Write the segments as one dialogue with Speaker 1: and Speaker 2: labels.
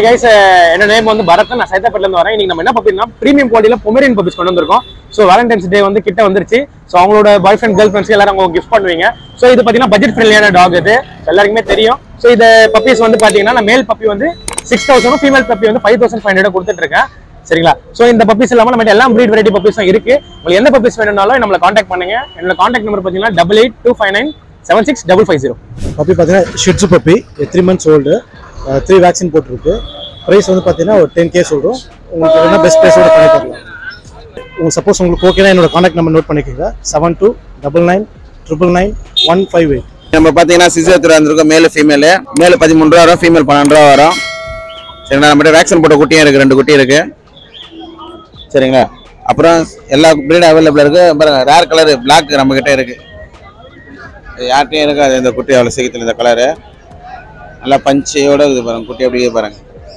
Speaker 1: Hi guys என்ன name வந்து பரத் நான் சைதாப்பேட்ல இருந்து வரேன் இன்னைக்கு நம்ம என்ன பப்பினா பிரீமியம் குவாலிட்டியில பொமேரியன் பப்பிஸ் கொண்டு வந்திருக்கோம் ஸோ வேலண்டைன்ஸ் டே வந்து கிட்ட வந்துருச்சு ஸோ அவங்களோட பாய் ஃப்ரெண்ட் கேர்ள் ஃப்ரெண்ட்ஸ் எல்லாரும் அவங்க கிஃப்ட் பண்ணுவீங்க ஸோ இது பார்த்தீங்கன்னா பட்ஜெட் ஃப்ரெண்ட்லியான டாக் இது எல்லாருக்குமே தெரியும் ஸோ இந்த பப்பீஸ் வந்து பார்த்தீங்கன்னா நான் மேல் பப்பி வந்து சிக்ஸ் தௌசண்ட் ஃபீமேல் பப்பி வந்து ஃபைவ் தௌசண்ட் ஃபைவ் ஹண்ட்ரட் கொடுத்துட்டு இருக்கேன் சரிங்களா ஸோ இந்த பப்பீஸ் இல்லாமல் நம்ம எல்லாம் ப்ரீட் வெரைட்டி பப்பீஸ் தான் இருக்கு உங்களுக்கு எந்த பப்பீஸ் வேணும்னாலும் நம்மளை காண்டாக்ட் பண்ணுங்க என்னோட காண்டாக்ட் நம்பர் பார்த்தீங்கன்னா double eight two five nine seven six double five zero
Speaker 2: puppy பார்த்தீங்கன்னா Shih Tzu puppy three months old three vaccine போட்டிருக்கு ப்ரைஸ் வந்து பார்த்தீங்கன்னா ஒரு டென் கே சொல்கிறோம் உங்களுக்கு என்ன பெஸ்ட் ப்ரைஸோட பண்ணி தரலாம் உங்களுக்கு சப்போஸ் உங்களுக்கு ஓகேனா என்னோட காண்டாக்ட் நம்பர் நோட் பண்ணிக்கோங்க seven two double nine triple nine one five eight
Speaker 3: நம்ம பார்த்தீங்கன்னா சிசோத்துல வந்திருக்கோம் மேலு ஃபீமேலு மேலு பதிமூணு ரூபா வரும் ஃபீமேல் பன்னெண்டு ரூபா வரும் சரிங்களா நம்மகிட்ட வேக்சின் போட்ட குட்டியும் இருக்குது ரெண்டு குட்டி இருக்குது சரிங்களா அப்புறம் எல்லா ப்ரீடும் அவைலபிள் இருக்குது பாருங்க ரேர் கலர் பிளாக் நம்மக்கிட்ட இருக்குது யார்கிட்டையும் இருக்காது இந்த குட்டி அவ்வளோ சீக்கிரத்தில் இந்த கலரு நல்லா பஞ்சையோட இருக்குது பாருங்க குட்டி அப்படியே பாருங்க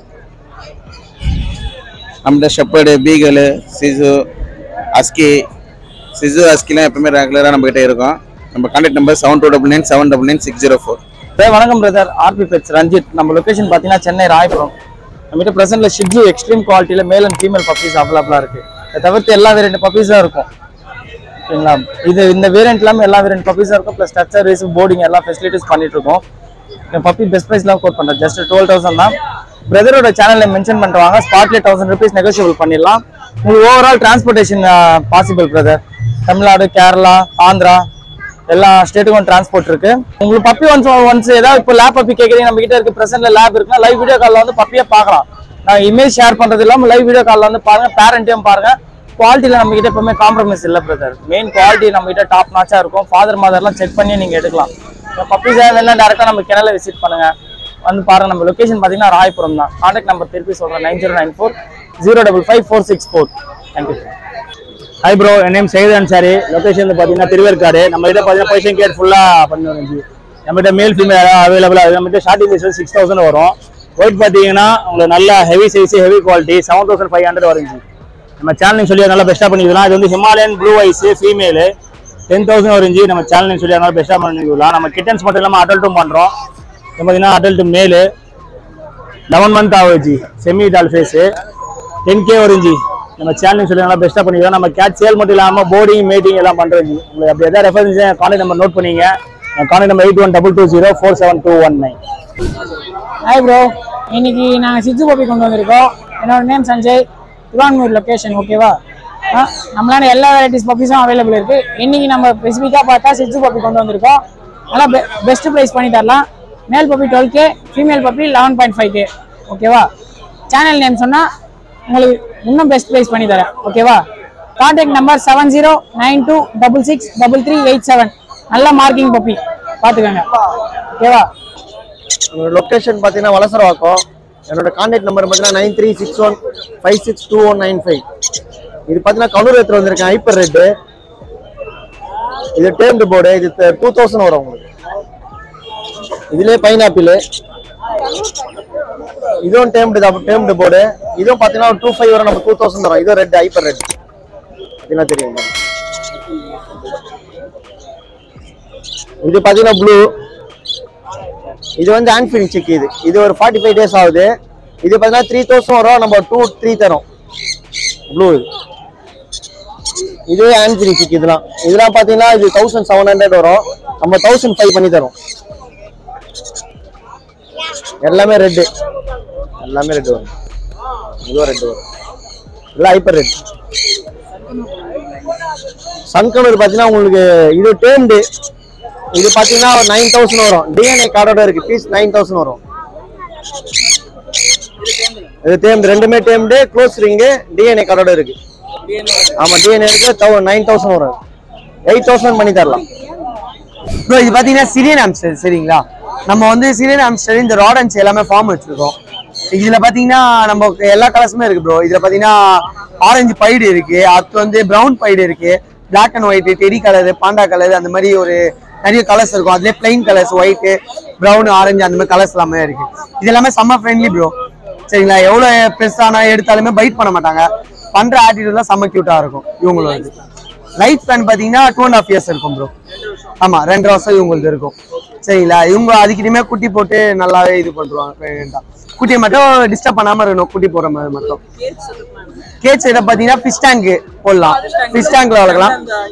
Speaker 3: நம்மகிட்ட ஷெப்பர்டு பீகலு சிசு அஸ்கி சிசு அஸ்கிலாம் எப்பவுமே ரெகுலராக நம்மகிட்ட இருக்கும் நம்ம contact number seven two double nine seven double nine six zero four
Speaker 4: sir வணக்கம் பிரதர் ஆர்பி பெட்ஸ் ரஞ்சித் நம்ம லொகேஷன் பார்த்தீங்கன்னா சென்னை ராயபுரம் நம்மகிட்ட ப்ரெசென்ட்ல ஷிட்ஜு எக்ஸ்ட்ரீம் குவாலிட்டியில் மேல் அண்ட் ஃபீமேல் பப்பீஸ் அவைலபிளாக இருக்கு இதை தவிர்த்து எல்லா வேரியண்ட் பப்பீஸும் இருக்கும் ஓகேங்களா இது இந்த வேரியண்ட் இல்லாமல் எல்லா வேரியண்ட் பப்பீஸும் இருக்கும் ப்ளஸ் டச் சர்வீஸ் போர்டிங் எல்லா ஃபெசிலிட்டிஸ் பண்ணிட்டு இருக்கோம் பப்பி பெஸ்ட் ப்ரைஸ்லாம் கோட் பண்ணுறேன் ஜஸ்ட் டுவெல் தௌசண்ட் தான் பிரதரோட சேனலில் மென்ஷன் பண்ணிட்டு வாங்க ஸ்பாட்லேயே தௌசண்ட் ருபீஸ் நெகோஷியபிள் பண்ணிடலாம் உங்களுக்கு overall transportation possible brother Tamil Nadu Kerala Andhra எல்லா ஸ்டேட்டுக்கும் டிரான்ஸ்போர்ட் இருக்கு உங்களுக்கு பப்பி ஒன்ஸ் ஒன்ஸ் ஏதாவது இப்போ லேப் பப்பி கேட்குறீங்க நம்ம கிட்ட இருக்கு பிரசன்ட்ல லேப் இருக்குன்னா லைவ் வீடியோ காலில் வந்து பப்பியை பார்க்கலாம் நான் இமேஜ் ஷேர் பண்றது இல்லாமல் லைவ் வீடியோ காலில் வந்து பாருங்க பேரண்ட்டையும் பாருங்க குவாலிட்டியில் நம்ம கிட்ட எப்பவுமே காம்ப்ரமைஸ் இல்லை பிரதர் மெயின் குவாலிட்டி நம்ம கிட்ட டாப் நாச்சா இருக்கும் ஃபாதர் மதர்லாம் செக் பண்ணி நீங்க எடுக்கலாம் பப்பீஸ் வேணா டேரக்டா நம்ம கிணல விசிட் பண்ணுங்க வந்து பாருங்க நம்ம லொகேஷன் பார்த்தீங்கன்னா ராயபுரம் தான் கான்டாக்ட் நம்பர் திருப்பி சொல்றேன் nine zero nine four zero double five four six four thank you
Speaker 1: hi bro என் நேம் சையத் அன்சாரி லொகேஷன் பார்த்தீங்கன்னா திருவேற்காடு நம்ம கிட்ட பார்த்தீங்கன்னா பொசிஷன் கேர் ஃபுல்லாக பண்ணி வந்துச்சு நம்மகிட்ட மேல் ஃபீமேல் அவைலபிளாக இருக்குது நம்மகிட்ட ஸ்டார்டிங் ப்ரைஸ் சிக்ஸ் தௌசண்ட் வரும் ஒயிட் பார்த்தீங்கன்னா உங்களுக்கு நல்ல heavy size heavy quality seven thousand five hundred வருங்க நம்ம சேனல் சொல்லி நல்லா பெஸ்ட்டாக பண்ணிக்கலாம் இது வந்து Himalayan blue eyes female ten thousand வருஞ்சு நம்ம சேனல் சொல்லி அதனால பெஸ்ட்டாக பண்ணிக்கலாம் நம்ம கிட்டன்ஸ் மட்டும் இல்லாமல் அடல்ட்டும் பண்ணுறோம் இது பார்த்தீங்கன்னா அடல்ட் மேலு லெவன் மந்த் ஆகுச்சு semi doll face ten K வருஞ்சு நம்ம சேனல் சொல்லி நல்லா பெஸ்ட்டாக பண்ணிக்கலாம் நம்ம கேட் சேல் மட்டும் இல்லாமல் போர்டிங் மீட்டிங் எல்லாம் பண்ணுறோம் உங்களுக்கு அப்படி எதாவது ரெஃபரன்ஸ் கான்டாக்ட் நம்பர் நோட் பண்ணிங்க contact number eight one double two zero four seven two one nine
Speaker 5: hi bro இன்னைக்கு நாங்கள் சித்து பப்பி கொண்டு வந்திருக்கோம் என்னோட நேம் சஞ்சய் திருவான்மூர் லொக்கேஷன் ஓகேவா ஆ, நம்மளால எல்லா வெரைட்டிஸ் பப்பீஸும் அவைலபிள் இருக்கு இன்னைக்கு நம்ம ஸ்பெசிஃபிக்காக பார்த்தா சித்து பப்பி கொண்டு வந்திருக்கோம் நல்லா பெஸ்ட் ப்ரைஸ் பண்ணி தரலாம் male puppy twelve K female puppy eleven point five K ஓகேவா சேனல் நேம் சொன்னால் உங்களுக்கு இன்னும் பெஸ்ட் ப்ரைஸ் பண்ணி தரேன் ஓகேவா contact number seven zero nine two double six double three eight seven நல்ல மார்க்கிங் பப்பி பார்த்துக்கோங்க ஓகேவா
Speaker 6: என்னோட லொக்கேஷன் பார்த்தீங்கன்னா வலசரவாக்கம் என்னோட கான்டாக்ட் நம்பர் பார்த்தீங்கன்னா nine three six one five six two one nine five இது பார்த்தீங்கன்னா கலூர் எடுத்துட்டு வந்திருக்கேன் ஹைப்பர் ரெட்டு இது டேம்டு போர்டு இது டூ தௌசண்ட் வரும் உங்களுக்கு இதுலேயே பைனாப்பிள் இதுவும் டேம்டு தான் டேம்டு போர்டு இதுவும் பார்த்தீங்கன்னா டூ ஃபைவ் வரும் நம்ம டூ தௌசண்ட் வரும் இதுவும் ரெட் ஹைப்பர் ரெட் அப்படின்னா தெரியும் இது பார்த்தீங்கன்னா ப்ளூ இது வந்து ஆன்ஃபீல்ட் செக் இது இது ஒரு ஃபார்ட்டி ஃபைவ் டேஸ் ஆகுது இது பார்த்தீங்கன்னா த்ரீ தௌசண்ட் வரும் நம்ம டூ த்ரீ தரோம் ப்ளூ இது இது ஆன்ஃபீல்ட் செக் இதெல்லாம் இதெல்லாம் பார்த்தீங்கன்னா இது தௌசண்ட் செவன் ஹண்ட்ரட் வரும் நம்ம தௌசண்ட் ஃபைவ் பண்ணி தரோம் எல்லாமே ரெட்டு எல்லாமே ரெட் வரும் இதுவும் ரெட் வரும் எல்லாம் ஹைப்பர் ரெட் சன்கலர் பார்த்தீங்கன்னா உங்களுக்கு இது டேம்டு இது பார்த்தீங்கன்னா ஒரு நைன் தௌசண்ட் வரும் டிஎன்ஏ கார்டோட இருக்கு பீஸ் நைன் தௌசண்ட் வரும் இது டேம்டு ரெண்டுமே டேம்டு க்ளோஸ் ரிங்கு டிஎன்ஏ கார்டோட இருக்கு ஆமா டிஎன்ஏ இருக்கு நைன் தௌசண்ட் வரும் எயிட் தௌசண்ட் பண்ணி தரலாம்
Speaker 7: ப்ரோ இது பார்த்தீங்கன்னா சிரியன் ஆம்ஸ்டர் சரிங்களா நம்ம வந்து சிரியன் ஆம்ஸ்டர் இந்த ராடன்ஸ் எல்லாமே ஃபார்ம் வச்சிருக்கோம் இதுல பாத்தீங்கன்னா நம்ம எல்லா கலர்ஸுமே இருக்கு ப்ரோ இதுல பாத்தீங்கன்னா ஆரஞ்சு பைடு இருக்கு அடுத்து வந்து பிரவுன் பைடு இருக்கு Black அண்ட் ஒயிட் டெரி கலர் பாண்டா கலர் அந்த மாதிரி ஒரு நிறைய கலர்ஸ் இருக்கும் அதுலேயே plain colours white brown orange அந்த மாதிரி கலர்ஸ் எல்லாமே இருக்கு இது எல்லாமே செம்ம ஃப்ரெண்ட்லி ப்ரோ சரிங்களா எவ்வளோ பெருசான எடுத்தாலுமே பைட் பண்ண மாட்டாங்க பண்ற ஆட்டிடியூட்லாம் செம்ம கியூட்டா இருக்கும் இவங்களோட லைஃப் ஸ்பேன் பார்த்தீங்கன்னா டூ அண்ட் ஹாஃப் இயர்ஸ் இருக்கும் ப்ரோ ஆமா ரெண்டு வருஷம் இவங்களுக்கு இருக்கும் சரிங்களா இவங்க அதுக்கிட்டயுமே குட்டி போட்டு நல்லாவே இது பண்ணுவாங்க pregnant ஆ. குட்டியை மட்டும் டிஸ்டர்ப் பண்ணாம இருக்கணும் குட்டி போடுற மாதிரி மட்டும் கேட்ஸ் இதை பார்த்தீங்கன்னா ஃபிஷ் டேங்க் போடலாம் ஃபிஷ் டேங்க்ல வளர்க்கலாம்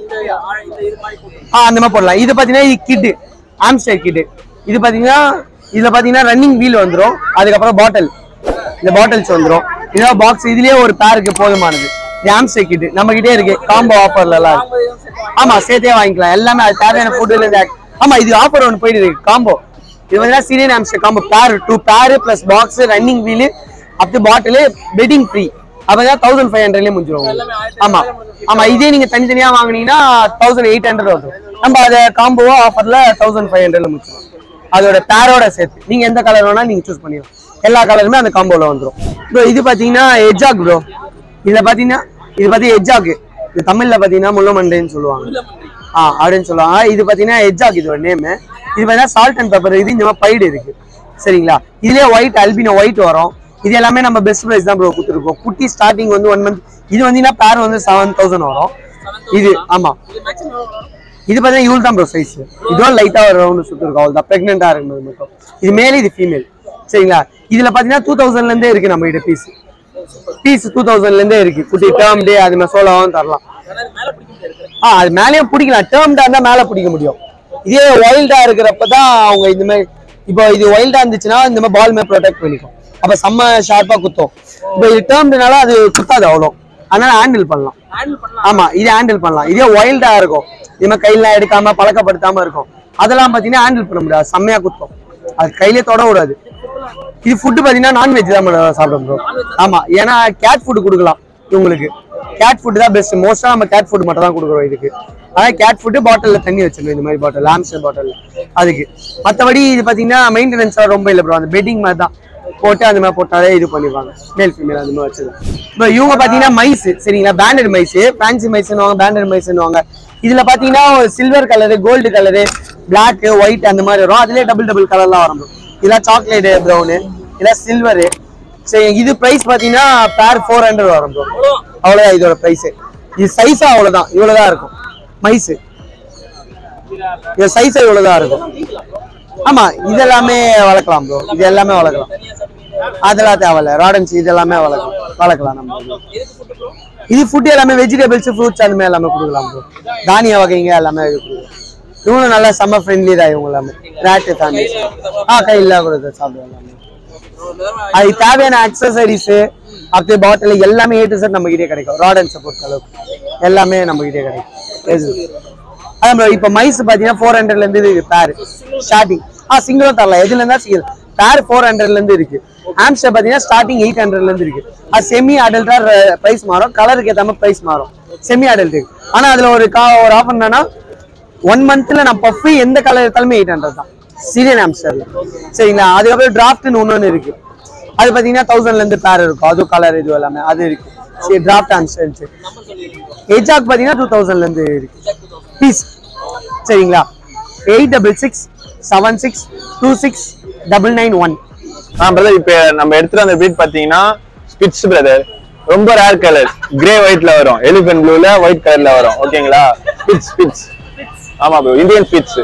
Speaker 7: ஆ அந்த மாதிரி போடலாம் இது பார்த்தீங்கன்னா இது கிட்டு ஆம்ஸ்டர் கிட்டு இது பார்த்தீங்கன்னா இதுல பார்த்தீங்கன்னா ரன்னிங் வீல் வந்துடும் அதுக்கப்புறம் பாட்டில் இந்த பாட்டில்ஸ் வந்துடும் இதெல்லாம் பாக்ஸ் இதுலயே ஒரு பேருக்கு போதுமானது இது ஆம்ஸ்டர் கிட்டு நம்ம கிட்டே இருக்கு காம்போ ஆஃபர்ல எல்லாம் இருக்கு. ஆமா சேர்த்தே வாங்கிக்கலாம் எல்லாமே அது தேவையான ஃபுட்ல இருந்து ஆமா இது ஆஃபர் ஒன்று போயிட்டு இருக்கு காம்போ இது வந்து Syrian hamster combo pair two pair plus box running wheel up bottle bedding free அப்பதான் தௌசண்ட் ஃபைவ் ஹண்ட்ரட்லேயே முடிஞ்சிடும் உங்களுக்கு. ஆமா ஆமா இதே நீங்க தனித்தனியா வாங்குனீங்கன்னா தௌசண்ட் எயிட் ஹண்ட்ரட் வரும் நம்ம அதை காம்போவா ஆஃபர்ல தௌசண்ட் ஃபைவ் ஹண்ட்ரட்ல முடிச்சிடும் அதோட பேரோட சேர்த்து நீங்க எந்த கலர் வேணா நீங்க சூஸ் பண்ணிக்கலாம் எல்லா கலருமே அந்த காம்போல வந்துடும் ப்ரோ இது பாத்தீங்கன்னா எஜ்ஜாக் ப்ரோ இதுல பாத்தீங்கன்னா இது பாத்தீங்கன்னா எஜ்ஜாக் இது தமிழ்ல பாத்தீங்கன்னா முள்ளமண்டைன்னு சொல்லுவாங்க ஆ அப்படின்னு சொல்லுவாங்க இது பாத்தீங்கன்னா எஜ்ஜாக் இதோட நேம் இது பாத்தீங்கன்னா சால்ட் அண்ட் பெப்பர் இது இந்த மாதிரி பைடு இருக்கு சரிங்களா இதுலயே ஒயிட் அல்பினோ ஒயிட் வரும் இது எல்லாமே நம்ம பெஸ்ட் ப்ரைஸ் தான் ப்ரோ கொடுத்துருக்கோம் குட்டி ஸ்டார்டிங் வந்து ஒன் மந்த் இது வந்தீங்கன்னா பேர் வந்து செவன் தௌசண்ட் வரும் இது ஆமா இது பார்த்தீங்கன்னா இவ்வளோ தான் ப்ரோ சைஸ் இதுவும் லைட்டாக ஒரு ரவுண்டு சுற்றிருக்கோம் அவ்வளோ தான் ப்ரெக்னெண்ட்டாக இருக்கும்போது மட்டும் இது மேலே இது ஃபீமேல் சரிங்களா இதில் பார்த்தீங்கன்னா டூ தௌசண்ட்லேருந்தே இருக்கு நம்ம கிட்ட பீஸ் பீஸ் டூ தௌசண்ட்லேருந்தே இருக்கு குட்டி டேர்ம் டே அது மாதிரி சோலாவும் தரலாம் ஆ அது மேலேயும் பிடிக்கலாம் டேர்ம்டா இருந்தால் மேலே பிடிக்க முடியும் இதே வைல்டா இருக்கிறப்ப தான் அவங்க இந்த மாதிரி இப்போ இது வைல்டா இருந்துச்சுன்னா இந்த மாதிரி பால் மேலே ப்ரொடெக்ட் பண்ணிக்கும் அப்போ செம்ம ஷார்ப்பாக குத்தும் இப்போ இது டேர்ம்டுனால அது குத்தாது அவ்வளோ அதனால ஹேண்டில் பண்ணலாம் ஆமா இது ஹேண்டில் பண்ணலாம் இதே வைல்டா இருக்கும் இது மாதிரி கையில எடுக்காம பழக்கப்படுத்தாம இருக்கும் அதெல்லாம் பாத்தீங்கன்னா ஹேண்டில் பண்ண முடியாது செம்மையா குத்தும் அது கையிலே தொட விடாது இது ஃபுட்டு பாத்தீங்கன்னா நான்வெஜ் தான் madam சாப்பிடும் ப்ரோ ஆமா ஏன்னா கேட் ஃபுட் கொடுக்கலாம் இவங்களுக்கு கேட் ஃபுட் தான் பெஸ்ட் மோஸ்டா நம்ம கேட் ஃபுட் மட்டும் தான் கொடுக்குறோம் இதுக்கு ஆனா கேட் ஃபுட்டு பாட்டில்ல தண்ணி வச்சிருந்தோம் இந்த மாதிரி பாட்டில் லாம்ஸ்டர் பாட்டில் அதுக்கு மற்றபடி இது பாத்தீங்கன்னா மெயின்டெனன்ஸ் ரொம்ப இல்லை ப்ரோ அந்த பெட்டிங் மாதிரி தான் போட்டு அந்த மாதிரி போட்டாலே இது பண்ணிப்பாங்க மேல் ஃபீமேல் அந்த மாதிரி வச்சிருக்கோம் இப்போ இவங்க பாத்தீங்கன்னா மைஸ் சரிங்களா பேண்டட் மைஸ் ஃபேன்சி மைஸ்னுவாங்க பேண்டட் மைஸ்னுவாங்க இதுல பாத்தீங்கன்னா silver colour gold colour black white அந்த மாதிரி வரும் அதுலயே டபுள் டபுள் கலர்லாம் வரும் bro. இதெல்லாம் சாக்லேட் ப்ரௌனு இதெல்லாம் சில்வரு சரி இது பிரைஸ் பாத்தீங்கன்னா பேர் ஃபோர் ஹண்ட்ரட் வரும் ப்ரோ அவ்வளவுதான் இதோட பிரைஸ் இது சைஸா அவ்வளவுதான் இவ்வளவுதான் இருக்கும் மைஸ் இது சைஸ் இவ்வளவுதான் இருக்கும் ஆமா இது எல்லாமே வளர்க்கலாம் ப்ரோ இது எல்லாமே வளர்க்கலாம் அதெல்லாம் தேவையில்ல ராடன்ஸ் இது எல்லாமே வளர்க்கலாம் வளர்க்கலாம் நம்ம இது ஃபுட் எல்லாமே வெஜிடபிள்ஸ் ஃப்ரூட்ஸ் அந்த மாதிரி எல்லாமே கொடுக்கலாம் ப்ரோ தானிய வகைங்க எல்லாமே இது கொடுக்கலாம் இவங்களும் நல்லா செம்ம ஃப்ரெண்ட்லி தான் இவங்க எல்லாமே ரேட்டு ஃபேமிலி ஆ கையில் கொடுத்து சாப்பிடுவாங்க எல்லாமே அதுக்கு தேவையான அக்சசரிஸ் அப்படியே பாட்டில் எல்லாமே ஏ டு செட் நம்ம கிட்டே கிடைக்கும் ராடன்ஸை பொறுத்த அளவுக்கு எல்லாமே நம்ம கிட்டே கிடைக்கும் அதான் bro, இப்ப மைஸ் பாத்தீங்கன்னா ஃபோர் ஹண்ட்ரட்ல இருந்து இருக்கு பேர் ஸ்டார்டிங் ஆ சிங்கிளும் தரலாம் எதுல இருந்தா சிங்கிள் பேர் ஃபோர் ஹண்ட்ரட்ல இருந்து இருக்கு ஆம்ஸ்டர் பாத்தீங்கன்னா ஸ்டார்டிங் எயிட் ஹண்ட்ரட்ல இருந்து இருக்கு அது செமி அடல்ட்டா பிரைஸ் மாறும் கலருக்கு ஏத்த மாதிரி பிரைஸ் மாறும் செமி அடல்ட் ஆனா அதுல ஒரு கா ஒரு ஆஃபர் என்னன்னா ஒன் மந்த்ல நான் பஃப் எந்த கலர் எடுத்தாலுமே எயிட் ஹண்ட்ரட் தான் சீரியன் ஆம்ஸ்டர்ல சரிங்களா அதுக்கப்புறம் டிராஃப்ட்னு ஒன்று இருக்கு அது பாத்தீங்கன்னா தௌசண்ட்ல இருந்து பேர் இருக்கும் அது கலர் இது எல்லாமே அது இருக்கு சரி டிராஃப்ட் ஆம்ஸ்டர் எஜாக் பாத்தீங்கன்னா டூ தௌசண்ட்ல இருந்து இருக்கு பீஸ் சரிங்களா eight double six seven six two six double nine one
Speaker 8: ஆ பிரதர் இப்போ நம்ம எடுத்துட்டு வந்த பீட் பாத்தீங்கன்னா ஸ்பிட்ஸ் பிரதர் ரொம்ப ரேர் கலர் கிரே ஒயிட்ல வரும் எலிஃபென்ட் ப்ளூல ஒயிட் கலர்ல வரும் ஓகேங்களா ஸ்பிட்ஸ் ஸ்பிட்ஸ் ஆமா ப்ரோ இந்தியன் ஸ்பிட்ஸ்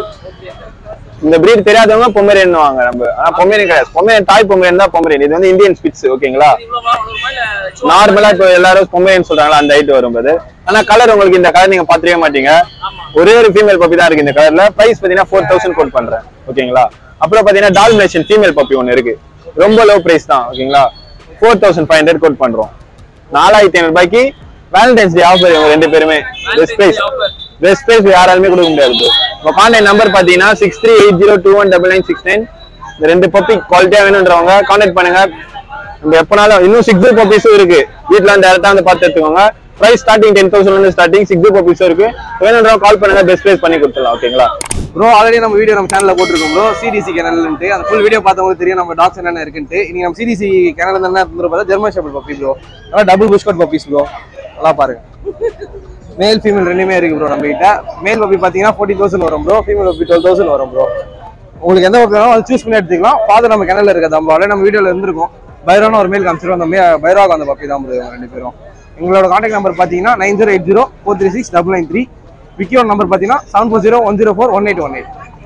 Speaker 8: இந்த பிரீட் தெரியாதவங்க பொமேரியன் வாங்க நம்ம ஆனா பொமேரியன் கிடையாது பொமேரியன் தாய் பொமேரியன் தான் பொமேரியன் இது வந்து இந்தியன் ஸ்பிட்ஸ் ஓகேங்களா நார்மலா இப்போ எல்லாரும் பொமேரியன் சொல்றாங்களா அந்த ஹைட் வரும் போது ஆனா கலர் உங்களுக்கு இந்த கலர் நீங்க பாத்துக்கவே மாட்டீங்க ஒரே ஒரு ஃபீமேல் பப்பி தான் இருக்கு இந்த கலர்ல பிரைஸ் பாத்தீங்கன்னா ஃபோர் தௌசண்ட் கோட் பண்றேன் ஓகேங்களா அப்புறம் பாத்தீங்கன்னா டால்மேஷன் ஃபீமேல் பப்பி ஒன்னு இருக்கு ரொம்ப லோ பிரைஸ் தான் ஓகேங்களா four thousand five hundred quote பண்றோம் நாலாயிரத்தி ஐநூறு ரூபாய்க்கு வேலண்டைன்ஸ் டே ஆஃபர் இவங்க ரெண்டு பேருமே பெஸ்ட் பிரைஸ் பெஸ்ட் பிரைஸ் யாராலுமே கொடுக்க முடியாது bro. உங்க கான்டாக்ட் நம்பர் பாத்தீங்கன்னா six three eight zero two one double nine six nine இந்த ரெண்டு பப்பி குவாலிட்டியா வேணுன்றவங்க கான்டாக்ட் பண்ணுங்க நம்ம எப்பனாலும் இன்னும் சிக்ஸ் பப்பீஸும் இருக்கு வீட்டுல வந்து டேரக்டா வந்து பார்த்து எடுத்துக்கோங்க பிரைஸ் ஸ்டார்டிங் டென் தௌசண்ட் இருந்து ஸ்டார்டிங் சிக்ஸ் பப்பீஸும் இருக்கு வேணுன்றவங்க கால் பண்ணுங்க பெஸ்ட் பிரைஸ் பண்ணி கொடுத்துடலாம் ஓகேங்களா
Speaker 9: ப்ரோ ஆல்ரெடி நம்ம வீடியோ நம்ம சேனல்ல போட்டிருக்கோம் ப்ரோ சிடிசி கேனல்ன்ட்டு அந்த ஃபுல் வீடியோ பார்த்தவங்களுக்கு தெரியும் நம்ம டாக்ஸ் என்னென்ன இருக்குன்ட்டு இன்னைக்கு நம்ம சிடிசி கேனல் என்ன இருந்து பார்த்தா ஜெர்மன் ஷெப்பர்ட் பப்பி ப்ரோ நல்லா டபுள் புஷ்கட் பப்பீஸ் ப்ரோ நல்லா பாருங்க மேல் ஃபீமேல் ரெண்டுமே இருக்கு ப்ரோ நம்ம கிட்ட மேல் பப்பி பார்த்தீங்கன்னா ஃபோர்ட்டி தௌசண்ட் வரும் bro female puppy twelve thousand வரும் ப்ரோ உங்களுக்கு எந்த பப்பி வேணாலும் சூஸ் பண்ணி எடுத்துக்கலாம் ஃபாதர் நம்ம கிணல்ல இருக்காது நம்ம ஆல்ரெடி நம்ம வீடியோல இருந்திருக்கும் பைரான ஒரு மேல் காமிச்சிருவோம் அந்த மே பைராக் அந்த பப்பி தான் bro இவங்க ரெண்டு பேரும் எங்களோட கான்டாக்ட் நம்பர் பார்த்தீங்கன்னா nine zero eight zero four three six double nine three விக்கியோட நம்பர் பார்த்தீங்கன்னா seven four zero one zero four one eight one eight